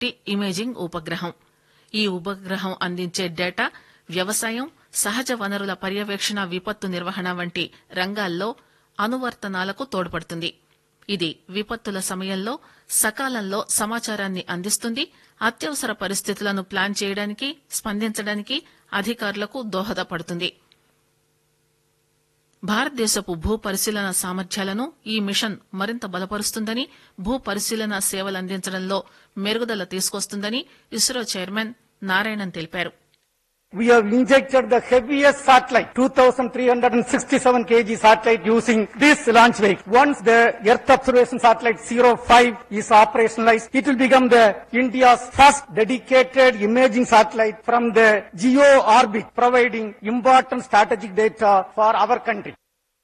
Tea imaging ఉపగ్రహం ఈ ఉపగ్రహం అందించే డేటా వ్యవసాయం సహజ వనరుల పర్యవేక్షణ విపత్తు నిర్వహణ వంటి రంగాల్లో అనువర్తనాలకు తోడ్పడుతుంది ఇది విపత్తుల సమయంలో సకాలంలో సమాచారాన్ని అందిస్తుంది అత్యవసర పరిస్థితులను ప్లాన్ చేయడానికి స్పందించడానికి అధికారులకు దోహదపడుతుంది భారతదేశపు భూ పరిశీలన సామర్థ్యాలను ఈ మిషన్ మరింత బలపరుస్తుందని భూ పరిశీలన సేవలందించడంలో మెరుగుదల తీసుకొస్తుందని ఇస్రో చైర్మన్ నారాయణన్ తెలిపారు We have injected the heaviest satellite, 2367 kg satellite using this launch vehicle. Once the Earth observation satellite 05 is operationalized, it will become the India's first dedicated imaging satellite from the geo orbit, providing important strategic data for our country.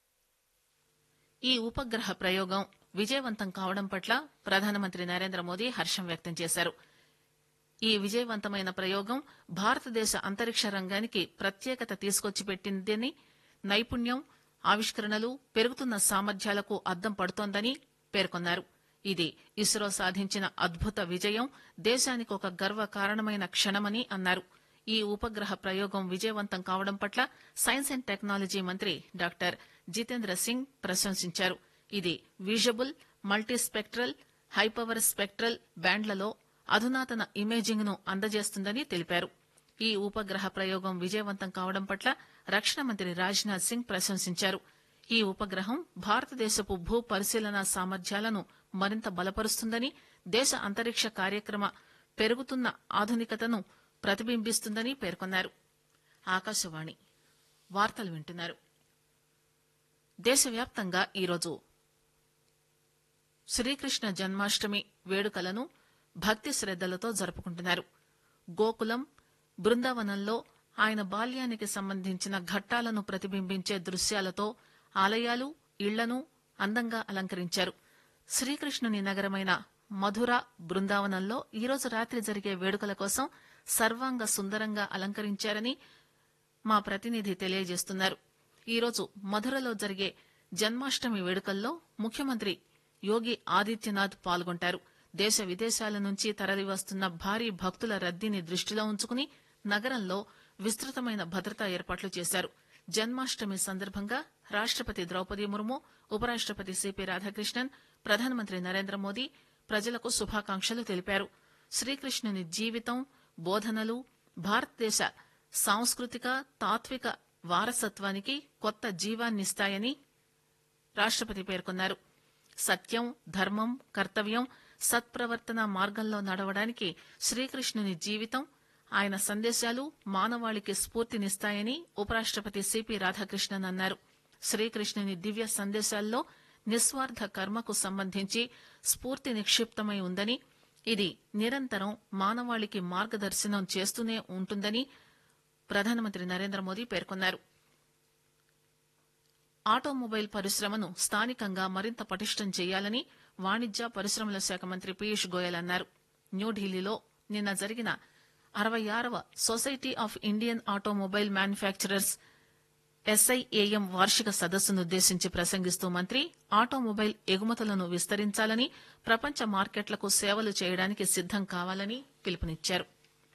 ఈ ఉపగ్రహ ప్రయోగం విజయవంతం కావడం పట్ల ప్రధానమంత్రి నరేంద్ర మోదీ హర్షం వ్యక్తం చేశారు ఈ విజయవంతమైన ప్రయోగం భారతదేశ అంతరిక్ష రంగానికి ప్రత్యేకత తీసుకొచ్చి పెట్టిందని నైపుణ్యం ఆవిష్కరణలు పెరుగుతున్న సామర్థ్యాలకు అద్దం పడుతోందని పేర్కొన్నారు ఇది ఇస్రో సాధించిన అద్భుత విజయం దేశానికి ఒక గర్వ కారణమైన క్షణమని అన్నారు ఈ ఉపగ్రహ ప్రయోగం విజయవంతం కావడం పట్ల సైన్స్ అండ్ టెక్నాలజీ మంత్రి డాక్టర్ జితేంద్ర సింగ్ ప్రశంసించారు ఇది విజబుల్ మల్టీస్పెక్ట్రల్ హైపవర్ స్పెక్ట్రల్ బ్యాండ్లలో అధునాతన ఇమేజింగ్ ను అందజేస్తుందని తెలిపారు ఈ ఉపగ్రహ ప్రయోగం విజయవంతం కావడం పట్ల రక్షణ మంత్రి రాజ్నాథ్ సింగ్ ప్రశంసించారు ఈ ఉపగ్రహం భారతదేశపు భూ పరిశీలన సామర్థ్యాలను మరింత బలపరుస్తుందని దేశ అంతరిక్ష కార్యక్రమ పెరుగుతున్న ఆధునికతను ప్రతిబింబిస్తుందని పేర్కొన్నారు ఆకాశవాణి వార్తలు వింటున్నారు దేశవ్యాప్తంగా ఈరోజు శ్రీకృష్ణ జన్మాష్టమి వేడుకలను భక్తి శ్రద్దలతో జరుపుకుంటున్నారు గోకులం బృందావనంలో ఆయన బాల్యానికి సంబంధించిన ఘట్టాలను ప్రతిబింబించే దృశ్యాలతో ఆలయాలు ఇళ్లను అందంగా అలంకరించారు శ్రీకృష్ణుని నగరమైన మధుర బృందావనంలో ఈరోజు రాత్రి జరిగే వేడుకల కోసం సర్వాంగ సుందరంగా అలంకరించారని మా ప్రతినిధి తెలియజేస్తున్నారు ఈరోజు మధురలో జరిగే జన్మాష్టమి వేడుకల్లో ముఖ్యమంత్రి యోగి ఆదిత్యనాథ్ పాల్గొంటారు దేశ విదేశాల నుంచి తరలివస్తున్న భారీ భక్తుల రద్దీని దృష్టిలో ఉంచుకుని నగరంలో విస్తృతమైన భద్రతా ఏర్పాట్లు చేశారు జన్మాష్టమి సందర్భంగా రాష్టపతి ద్రౌపది ముర్ము ఉపరాష్టపతి సిపి రాధాకృష్ణన్ ప్రధానమంత్రి నరేంద్ర మోదీ ప్రజలకు శుభాకాంక్షలు తెలిపారు శ్రీకృష్ణుని జీవితం బోధనలు భారతదేశ సాంస్కృతిక తాత్విక వారసత్వానికి కొత్త జీవాన్నిస్తాయని రాష్టపతి పేర్కొన్నారు సత్యం ధర్మం కర్తవ్యం సత్ప్రవర్తన మార్గంలో నడవడానికి శ్రీకృష్ణుని జీవితం ఆయన సందేశాలు మానవాళికి స్ఫూర్తినిస్తాయని ఉపరాష్టపతి సిపి రాధాకృష్ణన్ అన్నారు శ్రీకృష్ణుని దివ్య సందేశాల్లో నిస్వార్థ కర్మకు సంబంధించి స్ఫూర్తి నిక్షిప్తమై ఉందని ఇది నిరంతరం మానవాళికి మార్గదర్శనం చేస్తూనే ఉంటుందని ప్రధానమంత్రి నరేంద్ర మోదీ పేర్కొన్నారు ఆటోమొబైల్ పరిశ్రమను స్థానికంగా మరింత పటిష్టం చేయాలని వాణిజ్య పరిశ్రమల శాఖ మంత్రి పీయూష్ గోయల్ అన్నారు న్యూఢిల్లీలో నిన్న జరిగిన అరవై ఆరవ society of Indian automobile manufacturers SIAM వార్షిక సదస్సునుద్దేశించి ప్రసంగిస్తూ మంత్రి ఆటోమొబైల్ ఎగుమతులను విస్తరించాలని ప్రపంచ మార్కెట్లకు సేవలు చేయడానికి సిద్దం కావాలని పిలుపునిచ్చారు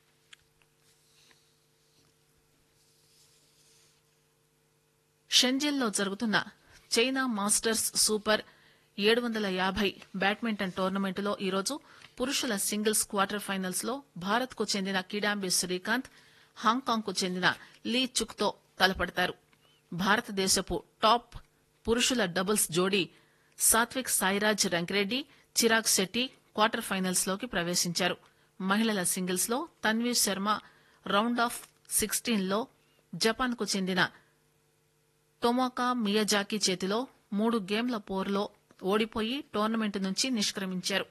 షెంజెల్లో జరుగుతున్న చైనా మాస్టర్స్ సూపర్ ఏడు వందల యాభై బ్యాడ్మింటన్ టోర్నమెంటులో ఈరోజు పురుషుల సింగిల్స్ క్వార్టర్ ఫైనల్స్ లో భారత్ కు చెందిన కిడాంబి శ్రీకాంత్ హాంకాంగ్ కు చెందిన లీ చుక్ తో తలపడతారు భారతదేశపు టాప్ పురుషుల డబుల్స్ జోడీ సాత్విక్ సాయిరాజ్ రంకిరెడ్డి చిరాగ్ శెట్టి క్వార్టర్ ఫైనల్స్ లోకి ప్రవేశించారు మహిళల సింగిల్స్ లో Tanvi Sharma round of sixteen లో జపాన్ కు చెందిన టొమోకా మియజాకి చేతిలో మూడు గేమ్ల పోరులో ఓడిపోయి టోర్నమెంట్ నుంచి నిష్క్రమించారు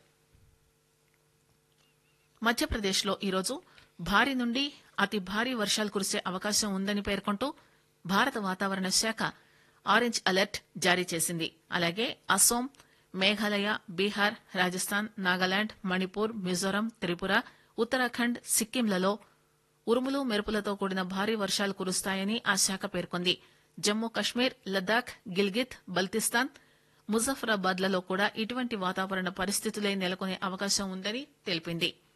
మధ్యప్రదేశ్లో ఈరోజు భారీ నుండి అతి భారీ వర్షాలు కురిసే అవకాశం ఉందని పేర్కొంటూ భారత వాతావరణ శాఖ ఆరెంజ్ అలర్ట్ జారీ చేసింది అలాగే అస్సోం మేఘాలయ బీహార్ రాజస్థాన్ నాగాలాండ్ మణిపూర్ మిజోరం త్రిపుర ఉత్తరాఖండ్ సిక్కింలలో ఉరుములు మెరుపులతో కూడిన భారీ వర్షాలు కురుస్తాయని ఆ శాఖ పేర్కొంది జమ్మూ కశ్మీర్ లద్దాఖ్ గిల్గిత్ బల్తిస్తాన్ ముజఫరాబాద్ లలో కూడా ఇటువంటి వాతావరణ పరిస్థితులే నెలకొనే అవకాశం ఉందని తెలిపింది